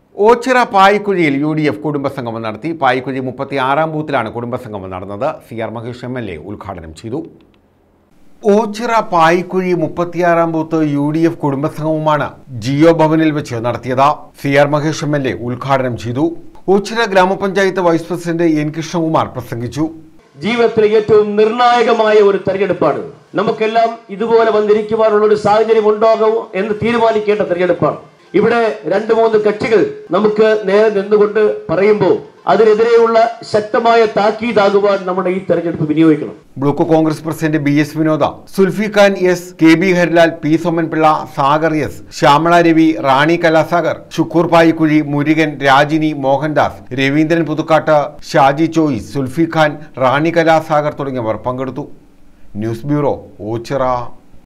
ഓച്ചിറ പായിക്കുഴിയിൽ U D F കുടുംബസംഗമം നടത്തി പായിക്കുഴി മുപ്പത്തി ആറാം ബൂത്തിലാണ് കുടുംബസംഗമം നടന്നത് C R Mahesh M L A ഉദ്ഘാടനം ചെയ്തു ഓച്ചിറ പായിക്കുഴി മുപ്പത്തിയാറാം ബൂത്ത് യു ഡി എഫ് കുടുംബസംഗമമാണ് ജിയോ ഭവനിൽ വെച്ച് നടത്തിയത് C R Mahesh M L A ഉദ്ഘാടനം ചെയ്തു ഓച്ചിറ ഗ്രാമപഞ്ചായത്ത് വൈസ് പ്രസിഡന്റ് എൻ കൃഷ്ണകുമാർ പ്രസംഗിച്ചു ജീവിതത്തിലെ ഏറ്റവും നിർണായകമായ ഒരു തെരഞ്ഞെടുപ്പാണ് നമുക്കെല്ലാം ഇതുപോലെ വന്നിരിക്കുവാനുള്ള ഒരു സാഹചര്യം ഉണ്ടാകുമോ എന്ന് തീരുമാനിക്കേണ്ട തെരഞ്ഞെടുപ്പാണ് ഇവിടെ രണ്ട് മൂന്ന് കക്ഷികൾ നമുക്ക് നേരെ നിന്നുകൊണ്ട് പറയുമ്പോൾ അതിനെതിരെയുള്ള ശക്തമായ താക്കീതാകുവാൻ നമ്മുടെ ഈ തെരഞ്ഞെടുപ്പ് വിനിയോഗിക്കണം block Congress president B S Vinoda Sulfi Khan S K B Harilal P Somanpilla Sagar S Shyamala Ravi Rani Kalasagar Shukkoor Payikkuzhi Murukan Rajini Mohandas Raveendran Puthukkattu Shaji choice Sulfi Khan Rani Kalasagar തുടങ്ങിയവർ പങ്കെടുത്തു ന്യൂസ് ബ്യൂറോ ഓച്ചിറ